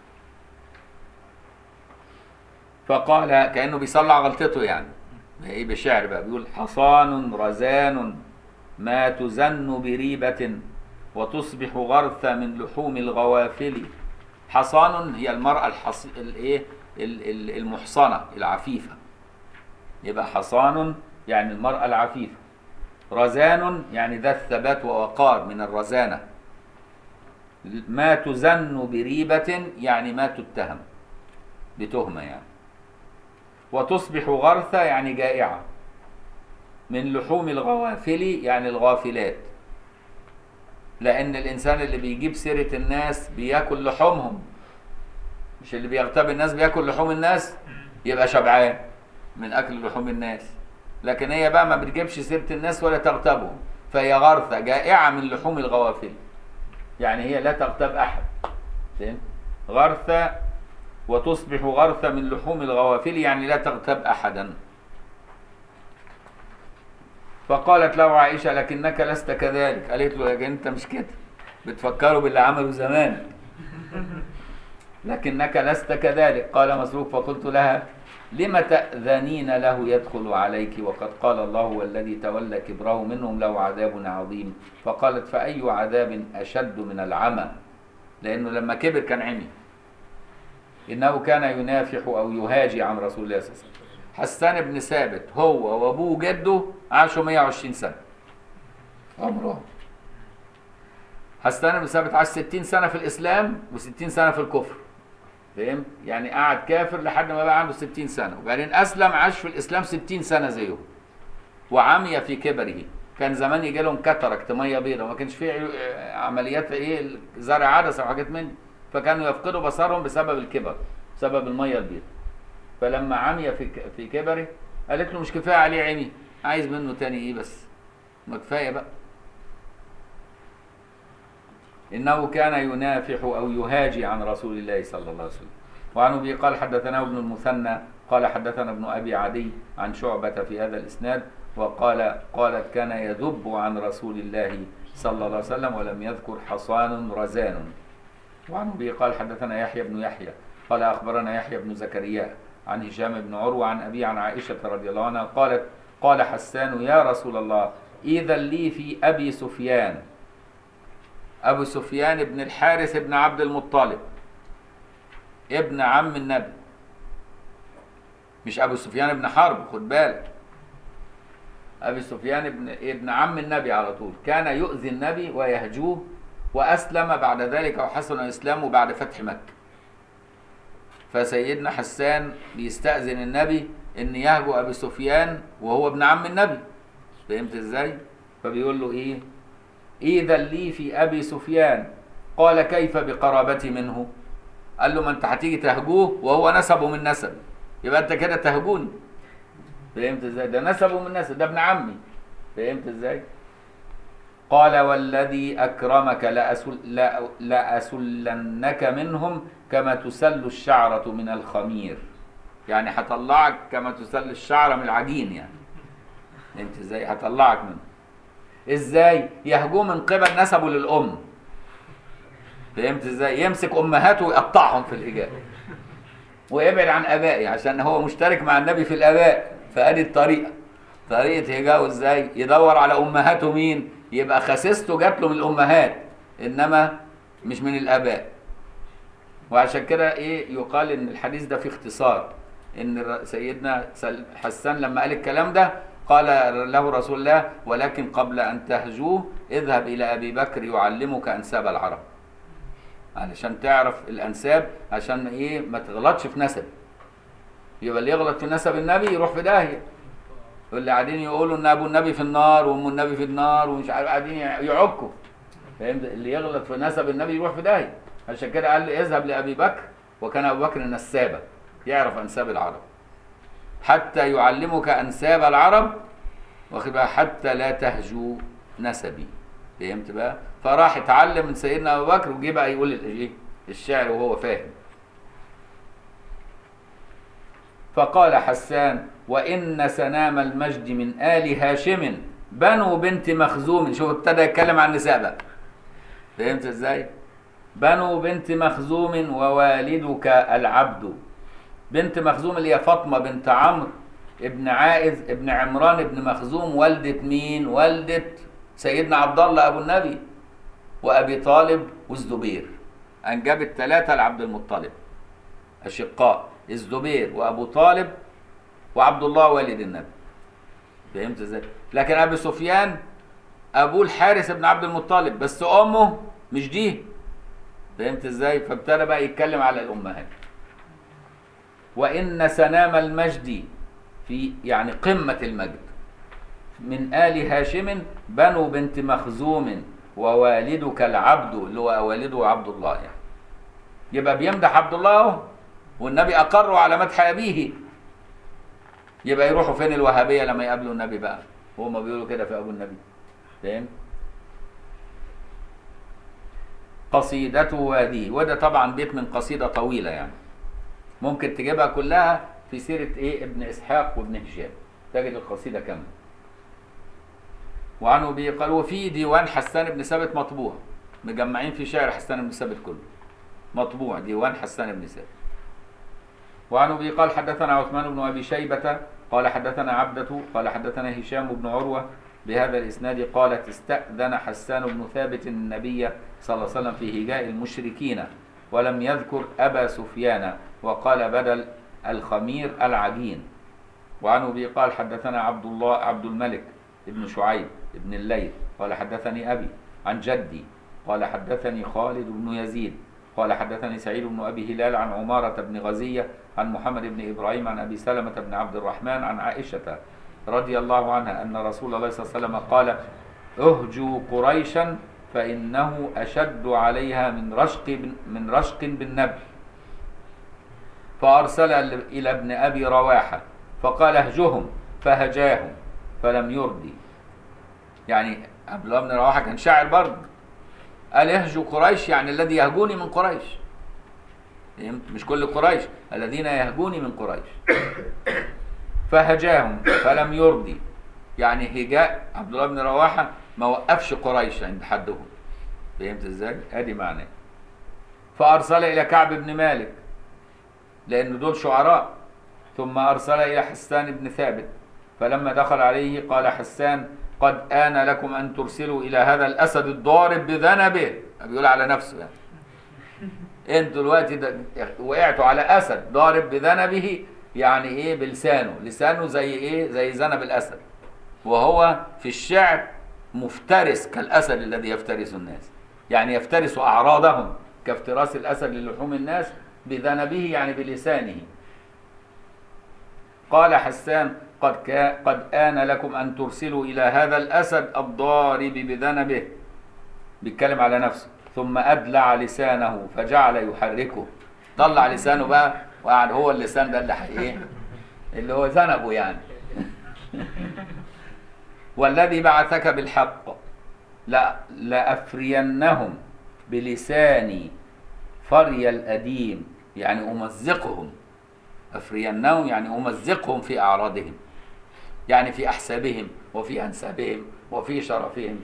فقال كانه بيصلع غلطته يعني ايه بشعر بقى بيقول حصان رزان ما تزن بريبة وتصبح غرثا من لحوم الغوافل حصان هي المرأة الحص... الايه ال- ال- المحصنة العفيفة يبقى حصان يعني المرأة العفيفة رزان يعني ذا الثبات ووقار من الرزانة ما تزن بريبة يعني ما تتهم بتهمة يعني وتصبح غرثة يعني جائعة من لحوم الغوافل يعني الغافلات لأن الإنسان اللي بيجيب سيرة الناس بياكل لحومهم مش اللي بيغتاب الناس بياكل لحوم الناس يبقى شبعان من أكل لحوم الناس لكن هي بقى ما بتجيبش سيرة الناس ولا تغتابهم فهي غرثة جائعة من لحوم الغوافل يعني هي لا تغتاب أحد فهمت؟ غرثة وتصبح غرثة من لحوم الغوافل يعني لا تغتاب أحدا فقالت له عائشة لكنك لست كذلك قالت له يا جن انت مش كده بتفكروا باللي عمله زمان لكنك لست كذلك قال مسروق فقلت لها لم تأذنين له يدخل عليك وقد قال الله والذي تولى كبره منهم له عذاب عظيم فقالت فأي عذاب أشد من العمى لأنه لما كبر كان عمي إنه كان ينافح أو يهاجي عن رسول الله صلى الله عليه وسلم حسان بن ثابت هو وأبوه جده عاشوا 120 سنة عمرهم حسان بن ثابت عاش 60 سنة في الإسلام و60 سنة في الكفر فهمت؟ يعني قعد كافر لحد ما بقى عنده 60 سنة وبعدين أسلم عاش في الإسلام 60 سنة زيه وعمي في كبره كان زمان يجي لهم كاتاراكت ميه بيضاء ما كانش فيه عمليات ايه زرع عدسه وحاجات من دي فكانوا يفقدوا بصرهم بسبب الكبر بسبب الميه البيضاء فلما عمي في ك- في كبره قالت له مش كفايه عليه عمي عايز منه تاني ايه بس ما كفايه بقى انه كان ينافح او يهاجي عن رسول الله صلى الله عليه وسلم وعن ابي قال حدثنا ابن المثنى قال حدثنا ابن ابي عدي عن شعبه في هذا الاسناد وقال قالت كان يذب عن رسول الله صلى الله عليه وسلم ولم يذكر حصان رزان وعن ابي قال حدثنا يحيى بن يحيى قال اخبرنا يحيى بن زكريا عن هشام بن عروه عن ابي عن عائشه رضي الله عنها قالت قال حسان يا رسول الله اذا لي في ابي سفيان ابو سفيان بن الحارث بن عبد المطلب ابن عم النبي مش ابو سفيان بن حرب خد بالك ابي سفيان ابن ابن عم النبي على طول كان يؤذي النبي ويهجوه واسلم بعد ذلك وحسن اسلامه بعد فتح مكه فسيدنا حسان بيستأذن النبي ان يهجو ابي سفيان وهو ابن عم النبي فهمت ازاي فبيقول له ايه اذا لي في ابي سفيان قال كيف بقرابتي منه قال له ما انت هتيجي تهجوه وهو نسبه من نسبي يبقى انت كده تهجوني فهمت ازاي ده نسبه من نسب ده ابن عمي فهمت ازاي قال والذي اكرمك لأسل لا لاسلنك منهم كما تسل الشعره من الخمير يعني هطلعك كما تسل الشعره من العجين يعني فهمت ازاي هطلعك منه ازاي يهجوه من قبل نسبه للام فهمت ازاي يمسك امهاته ويقطعهم في الحجاب ويبعد عن ابائه عشان هو مشترك مع النبي في الاباء فادي الطريقه طريقه هجاؤه ازاي يدور على امهاته مين يبقى خسيسته جات له من الامهات انما مش من الاباء وعشان كده ايه يقال ان الحديث ده فيه اختصار ان الر- سيدنا سل- حسان لما قال الكلام ده قال له رسول الله ولكن قبل ان تهجوه اذهب الى ابي بكر يعلمك انساب العرب علشان تعرف الانساب عشان ايه ما تغلطش في نسب يبقى اللي يغلط في نسب النبي يروح في داهيه واللي قاعدين يقولوا ان ابو النبي في النار وام النبي في النار ومش عارف قاعدين يعكوا فهمت اللي يغلط في نسب النبي يروح في داهيه عشان كده قال لي اذهب لابي بكر وكان ابو بكر نسابه يعرف انساب العرب حتى يعلمك انساب العرب واخد بقى حتى لا تهجو نسبي فهمت بقى فراح اتعلم من سيدنا ابو بكر وجه بقى يقول الايه الشعر وهو فاهم فقال حسان وان سنام المجد من ال هاشم بنو بنت مخزوم شوف ابتدى يتكلم عن النساء بقى فهمت ازاي بنو بنت مخزوم ووالدك العبد بنت مخزوم اللي هي فاطمه بنت عمرو ابن عائذ ابن عمران ابن مخزوم والدة مين والدة سيدنا عبد الله ابو النبي وابي طالب والزبير انجبت ثلاثه لعبد المطلب اشقاء الزبير وابو طالب وعبد الله والد النبي فهمت ازاي لكن ابي سفيان ابوه الحارث بن عبد المطلب بس امه مش دي فهمت ازاي فابتدى بقى يتكلم على الامهات وان سنام المجد في يعني قمه المجد من ال هاشم بنو بنت مخزوم ووالدك العبد اللي هو والده عبد الله يعني يبقى بيمدح عبد الله اهو والنبي اقره على مدح ابيه يبقى يروحوا فين الوهابيه لما يقابلوا النبي بقى هما بيقولوا كده في ابو النبي فاهم قصيدته هذه وده طبعا بيت من قصيده طويله يعني ممكن تجيبها كلها في سيره ايه ابن اسحاق وابن هشام تجد القصيده كامله وعنه به قال وفي ديوان حسان بن ثابت مطبوع مجمعين في شعر حسان بن ثابت كله مطبوع ديوان حسان بن ثابت وعنه به قال حدثنا عثمان بن ابي شيبه قال حدثنا عبدة قال حدثنا هشام بن عروه بهذا الاسناد قالت استأذن حسان بن ثابت النبي صلى الله عليه وسلم في هجاء المشركين ولم يذكر ابا سفيان وقال بدل الخمير العجين وعنه به قال حدثنا عبد الله عبد الملك ابن شعيب ابن الليث قال حدثني ابي عن جدي قال حدثني خالد بن يزيد قال حدثني سعيد بن ابي هلال عن عماره بن غزيه عن محمد بن ابراهيم عن ابي سلمه بن عبد الرحمن عن عائشه رضي الله عنها ان رسول الله صلى الله عليه وسلم قال اهجوا قريشا فانه اشد عليها من رشق من رشق بالنبل فارسل الى ابن ابي رواحه فقال اهجهم فهجاهم فلم يردي يعني عبد الله بن رواحه كان شاعر برضه قال يهجو قريش يعني الذي يهجوني من قريش فهمت مش كل قريش الذين يهجوني من قريش فهجاهم فلم يرضي يعني هجاء عبد الله بن رواحه ما وقفش قريش عند حدهم فهمت ازاي؟ ادي معناه فارسل الى كعب بن مالك لان دول شعراء ثم ارسل الى حسان بن ثابت فلما دخل عليه قال حسان قد آن لكم أن ترسلوا إلى هذا الأسد الضارب بذنبه بيقول على نفسه يعني انتوا دلوقتي وقعتوا على أسد ضارب بذنبه يعني إيه بلسانه لسانه زي إيه زي ذنب الأسد وهو في الشعر مفترس كالأسد الذي يفترس الناس يعني يفترس أعراضهم كافتراس الأسد للحوم الناس بذنبه يعني بلسانه قال حسان قد كا قد آن لكم أن ترسلوا إلى هذا الأسد الضارب بذنبه بيتكلم على نفسه ثم أدلع لسانه فجعل يحركه طلع لسانه بقى وقعد هو اللسان ده اللي ايه اللي هو ذنبه يعني والذي بعثك بالحق لا لأفرينهم بلساني فري الأديم يعني أمزقهم أفرينهم يعني أمزقهم في أعراضهم يعني في أحسابهم وفي أنسابهم وفي شرفهم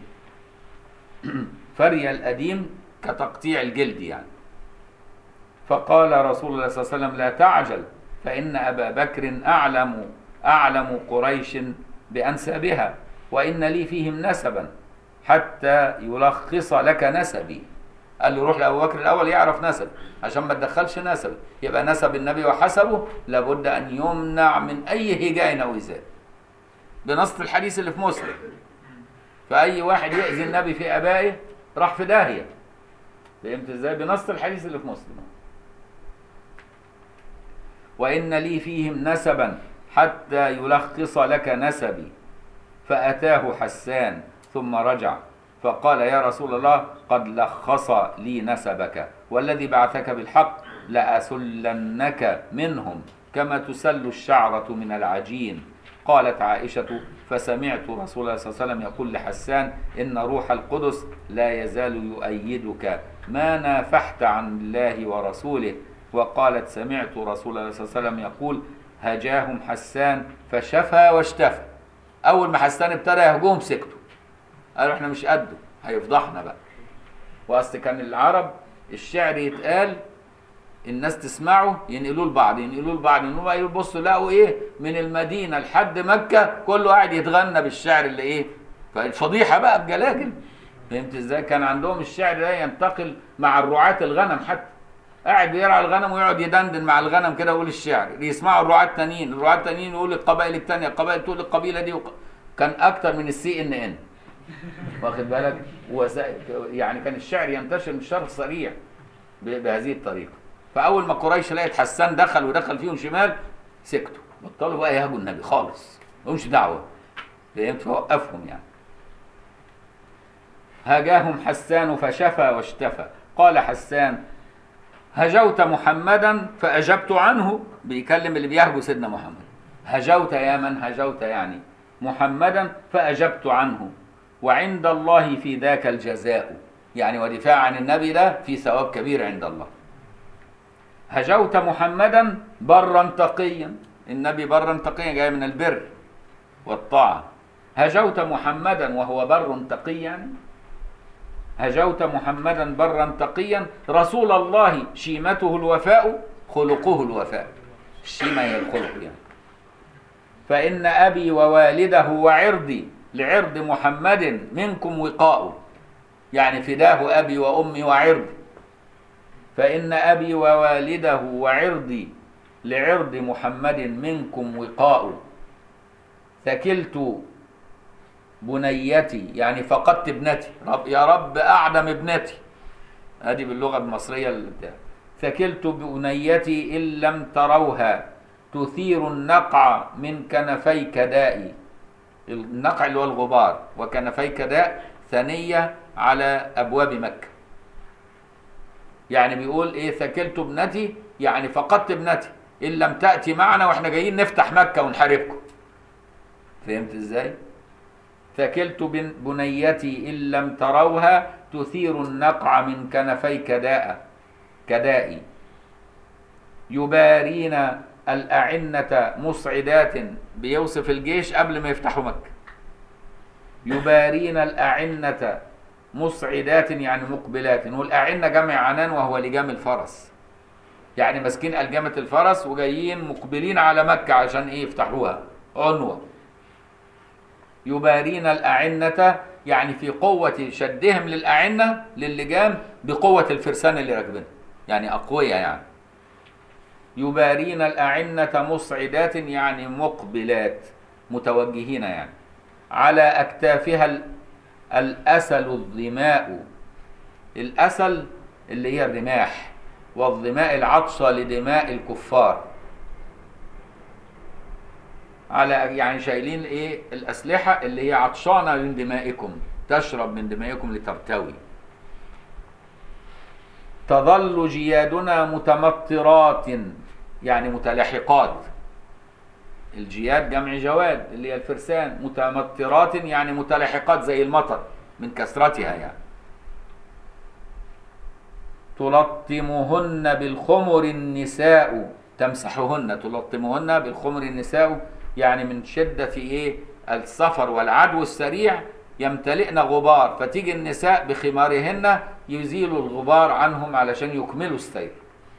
فري الأديم كتقطيع الجلد يعني فقال رسول الله صلى الله عليه وسلم لا تعجل فإن أبا بكر أعلم أعلم قريش بأنسابها وإن لي فيهم نسبا حتى يلخص لك نسبي قال له روح لأبو بكر الأول يعرف نسب عشان ما تدخلش نسب يبقى نسب النبي وحسبه لابد أن يمنع من أي هجاء أو إزاء بنص الحديث اللي في مسلم فأي واحد يؤذي النبي في أبائه راح في داهية فهمت ازاي بنص الحديث اللي في مسلم وإن لي فيهم نسبا حتى يلخص لك نسبي فأتاه حسان ثم رجع فقال يا رسول الله قد لخص لي نسبك والذي بعثك بالحق لأسلنك منهم كما تسل الشعرة من العجين قالت عائشة فسمعت رسول الله صلى الله عليه وسلم يقول لحسان إن روح القدس لا يزال يؤيدك ما نافحت عن الله ورسوله وقالت سمعت رسول الله صلى الله عليه وسلم يقول هجاهم حسان فشفى واشتفى أول ما حسان ابتدى يهجوهم سكتوا قالوا احنا مش قده هيفضحنا بقى واصل كان العرب الشعر يتقال الناس تسمعه ينقلوه لبعض ينقلوه لبعض ينقلوه لبعض يبصوا لقوا ايه من المدينه لحد مكه كله قاعد يتغنى بالشعر اللي ايه فالفضيحه بقى بجلاجل فهمت ازاي كان عندهم الشعر ده ينتقل مع الرعاة الغنم حتى قاعد بيرعى الغنم ويقعد يدندن مع الغنم كده ويقول الشعر يسمعوا الرعاة التانيين الرعاة التانيين يقول القبائل التانية القبائل تقول القبيلة دي وق... كان أكتر من السي إن إن واخد بالك وسائل يعني كان الشعر ينتشر انتشار سريع ب- بهذه الطريقة فأول ما قريش لقت حسان دخل ودخل فيهم شمال سكتوا بطلوا بقى يهاجوا النبي خالص ملهمش دعوة فهمت فوقفهم يعني هاجاهم حسان فشفى واشتفى قال حسان هجوت محمدا فأجبت عنه بيكلم اللي بيهجو سيدنا محمد هجوت يا من هجوت يعني محمدا فأجبت عنه وعند الله في ذاك الجزاء يعني ودفاع عن النبي ده في ثواب كبير عند الله هجوت محمدا برا تقيا النبي برا تقيا جاي من البر والطاعة هجوت محمدا وهو بر تقي يعني هجوت محمدا برا تقيا رسول الله شيمته الوفاء خلقه الوفاء الشيمة هي الخلق يعني فإن أبي ووالده وعرضي لعرض محمد منكم وقاء يعني فداه أبي وأمي وعرضي فإن أبي ووالده وعرضي لعرض محمد منكم وقاء ثكلت بنيتي يعني فقدت ابنتي رب يا رب أعدم ابنتي هذه باللغة المصرية اللي بتاع ثكلت بنيتي إن لم تروها تثير النقع من كنفيك دائي النقع اللي هو الغبار وكنفيك داء ثنية على أبواب مكة يعني بيقول إيه ثكلت ابنتي يعني فقدت ابنتي إن لم تأتي معنا وإحنا جايين نفتح مكة ونحاربكم فهمت إزاي؟ ثكلت بن- بنيتي إن لم تروها تثير النقع من كنفيك داء كدائي يبارين الأعنة مسعدات بيوصف الجيش قبل ما يفتحوا مكة يبارين الأعنة مسعدات يعني مقبلات والأعنة جمع عنان وهو لجام الفرس يعني ماسكين ألجامة الفرس وجايين مقبلين على مكة عشان إيه يفتحوها عنوة يبارين الأعنة يعني في قوة شدهم للأعنة للجام بقوة الفرسان اللي راكبينها يعني أقوياء يعني يبارين الأعنة مسعدات يعني مقبلات متوجهين يعني على أكتافها ال- الأسل الظماء الأسل اللي هي الرماح والظماء العطشة لدماء الكفار على يعني شايلين ايه الأسلحة اللي هي عطشانة من دمائكم تشرب من دمائكم لترتوي تظل جيادنا متمطرات يعني متلاحقات الجياد جمع جواد اللي هي الفرسان متمطرات يعني متلاحقات زي المطر من كثرتها يعني تلطمهن بالخمر النساء تمسحهن تلطمهن بالخمر النساء يعني من شدة ايه السفر والعدو السريع يمتلئن غبار فتيجي النساء بخمارهن يزيلوا الغبار عنهم علشان يكملوا السير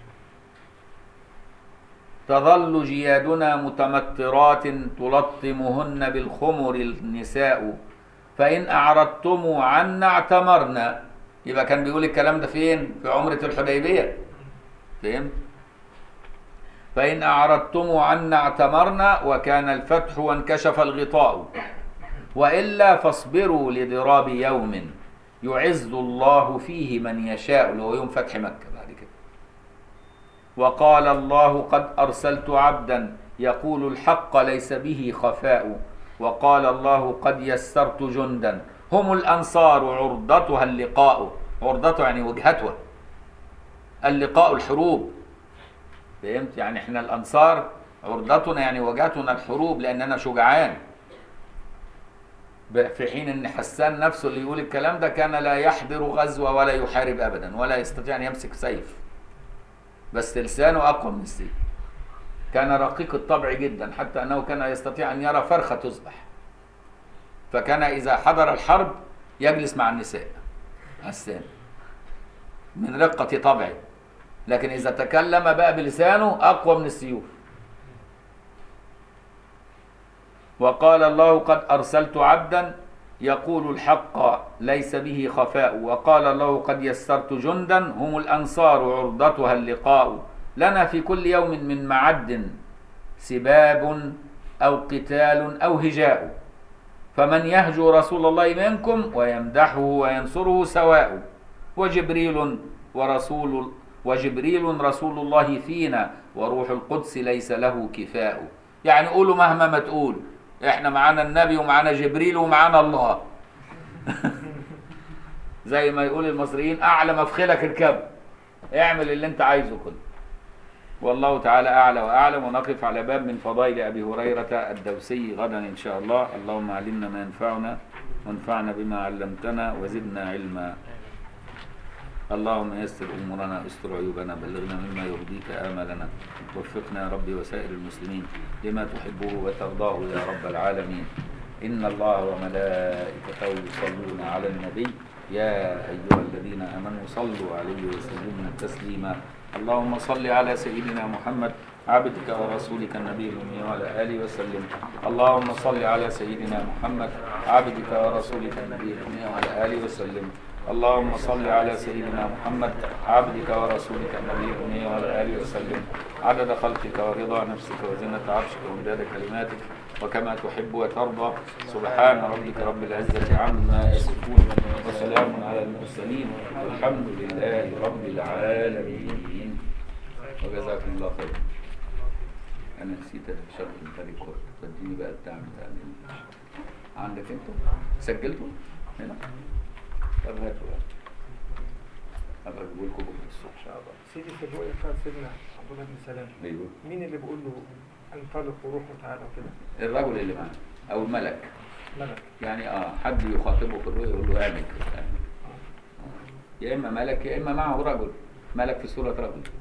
تظل جيادنا متمطرات تلطمهن بالخمر النساء فإن أعرضتم عنا اعتمرنا يبقى كان بيقول الكلام ده فين؟ في عمرة الحديبية فهمت؟ فإن أعرضتم عنا اعتمرنا وكان الفتح وانكشف الغطاء وإلا فاصبروا لضراب يوم يعز الله فيه من يشاء اللي هو يوم فتح مكة بعد كده وقال الله قد أرسلت عبدا يقول الحق ليس به خفاء وقال الله قد يسرت جندا هم الأنصار عرضتها اللقاء عرضته يعني وجهتها اللقاء الحروب فهمت يعني احنا الأنصار عرضتنا يعني وجهتنا الحروب لأننا شجعان ب- في حين ان حسان نفسه اللي يقول الكلام ده كان لا يحضر غزوه ولا يحارب ابدا ولا يستطيع ان يمسك سيف بس لسانه اقوى من السيف كان رقيق الطبع جدا حتى انه كان يستطيع ان يرى فرخه تذبح فكان اذا حضر الحرب يجلس مع النساء حسان من رقه طبعه لكن اذا تكلم بقى بلسانه اقوى من السيوف وقال الله قد أرسلت عبدا يقول الحق ليس به خفاء وقال الله قد يسرت جندا هم الأنصار عرضتها اللقاء لنا في كل يوم من معد سباب أو قتال أو هجاء فمن يهجو رسول الله منكم ويمدحه وينصره سواء وجبريل ورسول وجبريل رسول الله فينا وروح القدس ليس له كفاء يعني قولوا مهما ما تقول احنا معانا النبي ومعانا جبريل ومعانا الله زي ما يقول المصريين اعلى مفخلك اركب اعمل اللي انت عايزه كله والله تعالى اعلى واعلم ونقف على باب من فضائل ابي هريره الدوسي غدا ان شاء الله اللهم علمنا ما ينفعنا وانفعنا بما علمتنا وزدنا علما اللهم يسر امورنا استر عيوبنا بلغنا مما يرضيك املنا وفقنا يا ربي وسائر المسلمين لما تحبه وترضاه يا رب العالمين ان الله وملائكته يصلون على النبي يا ايها الذين امنوا صلوا عليه وسلموا تسليما اللهم صل على سيدنا محمد عبدك ورسولك النبي الأمي وعلى آله وسلم اللهم صل على سيدنا محمد عبدك ورسولك النبي الأمي وعلى آله وسلم اللهم صل على سيدنا محمد عبدك ورسولك النبي الأمي وعلى آله وسلم عدد خلقك ورضا نفسك وزنة عرشك ومداد كلماتك وكما تحب وترضى سبحان ربك رب العزة عما يصفون وسلام على المرسلين والحمد لله رب العالمين وجزاكم الله خير انا نسيت شرط الفريق كورة تديني بقى بتاع بتاع ال- عندك انت سجلته هنا طب هاتوا بقى ابقى اجيبه لكم بكره الصبح ان شاء الله سيدي في الرؤيا بتاعت سيدنا عبد الله بن سلام ايوه مين اللي بيقول له انطلق وروح وتعالى وكده؟ الرجل اللي معاه او الملك ملك يعني اه حد يخاطبه في الرؤيا يقول له اعمل كده اعمل. يا اما ملك يا اما معه رجل ملك في صوره رجل